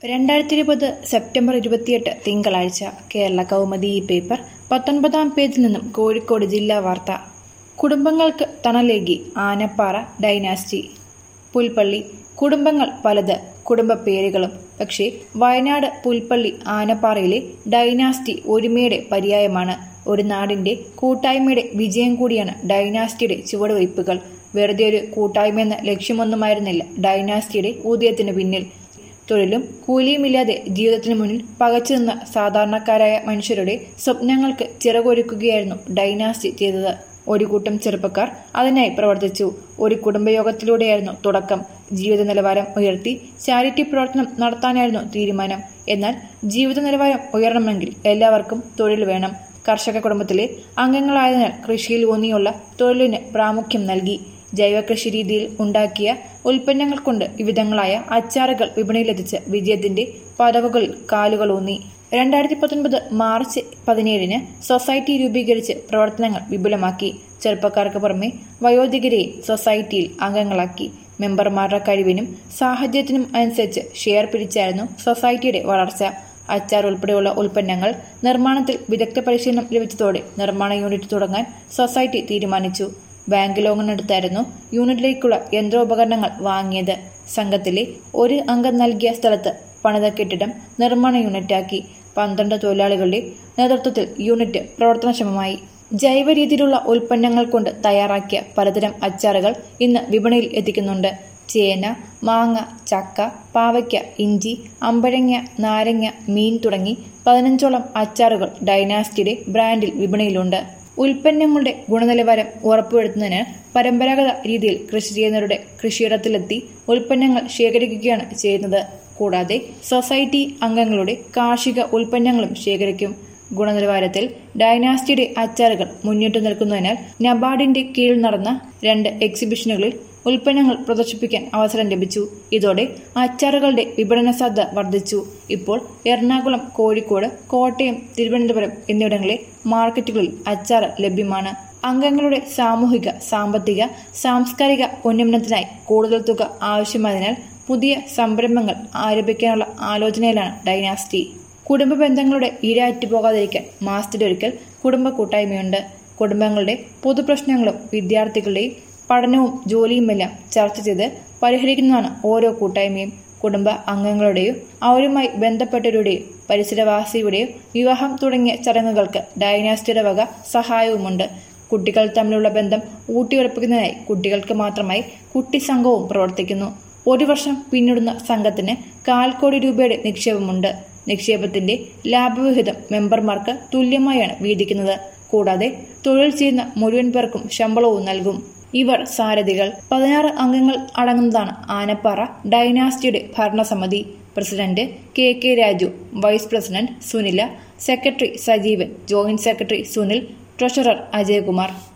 രണ്ടായിരത്തി ഇരുപത് സെപ്റ്റംബർ ഇരുപത്തിയെട്ട് തിങ്കളാഴ്ച കേരള കൗമുദി ഈ പേപ്പർ പത്തൊൻപതാം പേജിൽ നിന്നും കോഴിക്കോട് ജില്ലാ വാർത്ത കുടുംബങ്ങൾക്ക് തണലേകി ആനപ്പാറ ഡൈനാസ്റ്റി പുൽപ്പള്ളി കുടുംബങ്ങൾ പലത് കുടുംബ പേരുകളും പക്ഷേ വയനാട് പുൽപ്പള്ളി ആനപ്പാറയിലെ ഡൈനാസ്റ്റി ഒരുമയുടെ പര്യായമാണ് ഒരു നാടിന്റെ കൂട്ടായ്മയുടെ വിജയം കൂടിയാണ് ഡൈനാസ്റ്റിയുടെ ചുവടുവയ്പ്പുകൾ വെറുതെ ഒരു കൂട്ടായ്മയെന്ന ലക്ഷ്യമൊന്നുമായിരുന്നില്ല ഡൈനാസ്റ്റിയുടെ ഉദയത്തിന് പിന്നിൽ തൊഴിലും കൂലിയുമില്ലാതെ ജീവിതത്തിന് മുന്നിൽ പകച്ചു നിന്ന സാധാരണക്കാരായ മനുഷ്യരുടെ സ്വപ്നങ്ങൾക്ക് ചിറകൊരുക്കുകയായിരുന്നു ഡൈനാസ്റ്റി ചെയ്തത് ഒരു കൂട്ടം ചെറുപ്പക്കാർ അതിനായി പ്രവർത്തിച്ചു ഒരു കുടുംബയോഗത്തിലൂടെയായിരുന്നു തുടക്കം ജീവിത നിലവാരം ഉയർത്തി ചാരിറ്റി പ്രവർത്തനം നടത്താനായിരുന്നു തീരുമാനം എന്നാൽ ജീവിത നിലവാരം ഉയരണമെങ്കിൽ എല്ലാവർക്കും തൊഴിൽ വേണം കർഷക കുടുംബത്തിലെ അംഗങ്ങളായതിനാൽ കൃഷിയിൽ ഊന്നിയുള്ള തൊഴിലിന് പ്രാമുഖ്യം നൽകി ജൈവ കൃഷി രീതിയിൽ ഉണ്ടാക്കിയ ഉൽപ്പന്നങ്ങൾ കൊണ്ട് വിവിധങ്ങളായ അച്ചാറുകൾ വിപണിയിലെത്തിച്ച് വിജയത്തിന്റെ പദവുകളിൽ കാലുകൾ ഊന്നി രണ്ടായിരത്തി പത്തൊൻപത് മാർച്ച് പതിനേഴിന് സൊസൈറ്റി രൂപീകരിച്ച് പ്രവർത്തനങ്ങൾ വിപുലമാക്കി ചെറുപ്പക്കാർക്ക് പുറമെ വയോധികരെയും സൊസൈറ്റിയിൽ അംഗങ്ങളാക്കി മെമ്പർമാരുടെ കഴിവിനും സാഹചര്യത്തിനും അനുസരിച്ച് ഷെയർ പിരിച്ചായിരുന്നു സൊസൈറ്റിയുടെ വളർച്ച അച്ചാർ ഉൾപ്പെടെയുള്ള ഉൽപ്പന്നങ്ങൾ നിർമ്മാണത്തിൽ വിദഗ്ധ പരിശീലനം ലഭിച്ചതോടെ നിർമ്മാണ യൂണിറ്റ് തുടങ്ങാൻ സൊസൈറ്റി തീരുമാനിച്ചു ബാങ്ക് ലോണിനെടുത്തായിരുന്നു യൂണിറ്റിലേക്കുള്ള യന്ത്രോപകരണങ്ങൾ വാങ്ങിയത് സംഘത്തിലെ ഒരു അംഗം നൽകിയ സ്ഥലത്ത് പണിത കെട്ടിടം നിർമ്മാണ യൂണിറ്റാക്കി പന്ത്രണ്ട് തൊഴിലാളികളുടെ നേതൃത്വത്തിൽ യൂണിറ്റ് പ്രവർത്തനക്ഷമമായി ജൈവ രീതിയിലുള്ള ഉൽപ്പന്നങ്ങൾ കൊണ്ട് തയ്യാറാക്കിയ പലതരം അച്ചാറുകൾ ഇന്ന് വിപണിയിൽ എത്തിക്കുന്നുണ്ട് ചേന മാങ്ങ ചക്ക പാവയ്ക്ക ഇഞ്ചി അമ്പഴങ്ങ നാരങ്ങ മീൻ തുടങ്ങി പതിനഞ്ചോളം അച്ചാറുകൾ ഡൈനാസ്റ്റിയുടെ ബ്രാൻഡിൽ വിപണിയിലുണ്ട് ഉൽപ്പന്നങ്ങളുടെ ഗുണനിലവാരം ഉറപ്പുവരുത്തുന്നതിന് പരമ്പരാഗത രീതിയിൽ കൃഷി ചെയ്യുന്നവരുടെ കൃഷിയിടത്തിലെത്തി ഉൽപ്പന്നങ്ങൾ ശേഖരിക്കുകയാണ് ചെയ്യുന്നത് കൂടാതെ സൊസൈറ്റി അംഗങ്ങളുടെ കാർഷിക ഉൽപ്പന്നങ്ങളും ശേഖരിക്കും ഗുണനിലവാരത്തിൽ ഡൈനാസ്റ്റിയുടെ അച്ചാറുകൾ മുന്നിട്ട് നിൽക്കുന്നതിനാൽ നബാർഡിന്റെ കീഴിൽ നടന്ന രണ്ട് എക്സിബിഷനുകളിൽ ഉൽപ്പന്നങ്ങൾ പ്രദർശിപ്പിക്കാൻ അവസരം ലഭിച്ചു ഇതോടെ അച്ചാറുകളുടെ വിപണന സാധ്യത വർദ്ധിച്ചു ഇപ്പോൾ എറണാകുളം കോഴിക്കോട് കോട്ടയം തിരുവനന്തപുരം എന്നിവിടങ്ങളിലെ മാർക്കറ്റുകളിൽ അച്ചാർ ലഭ്യമാണ് അംഗങ്ങളുടെ സാമൂഹിക സാമ്പത്തിക സാംസ്കാരിക ഉന്നമനത്തിനായി കൂടുതൽ തുക ആവശ്യമായതിനാൽ പുതിയ സംരംഭങ്ങൾ ആരംഭിക്കാനുള്ള ആലോചനയിലാണ് ഡൈനാസ്റ്റി കുടുംബ ബന്ധങ്ങളുടെ ഇര അറ്റുപോകാതിരിക്കാൻ മാസത്തിലൊരിക്കൽ കുടുംബ കൂട്ടായ്മയുണ്ട് കുടുംബങ്ങളുടെ പൊതുപ്രശ്നങ്ങളും വിദ്യാർത്ഥികളുടെയും പഠനവും ജോലിയുമെല്ലാം ചർച്ച ചെയ്ത് പരിഹരിക്കുന്നതാണ് ഓരോ കൂട്ടായ്മയും കുടുംബ അംഗങ്ങളുടെയോ അവരുമായി ബന്ധപ്പെട്ടവരുടെയോ പരിസരവാസിയുടെയോ വിവാഹം തുടങ്ങിയ ചടങ്ങുകൾക്ക് ഡൈനാസ്റ്റിയുടെ വക സഹായവുമുണ്ട് കുട്ടികൾ തമ്മിലുള്ള ബന്ധം ഊട്ടിയുറപ്പിക്കുന്നതിനായി കുട്ടികൾക്ക് മാത്രമായി കുട്ടി സംഘവും പ്രവർത്തിക്കുന്നു ഒരു വർഷം പിന്നിടുന്ന സംഘത്തിന് കാൽ കോടി രൂപയുടെ നിക്ഷേപമുണ്ട് നിക്ഷേപത്തിന്റെ ലാഭവിഹിതം മെമ്പർമാർക്ക് തുല്യമായാണ് വീതിക്കുന്നത് കൂടാതെ തൊഴിൽ ചെയ്യുന്ന മുഴുവൻ പേർക്കും ശമ്പളവും നൽകും ഇവർ സാരഥികൾ പതിനാറ് അംഗങ്ങൾ അടങ്ങുന്നതാണ് ആനപ്പാറ ഡൈനാസ്റ്റിയുടെ ഭരണസമിതി president K K Raju vice president Sunila secretary Sajeevan joint secretary Sunil treasurer Ajayakumar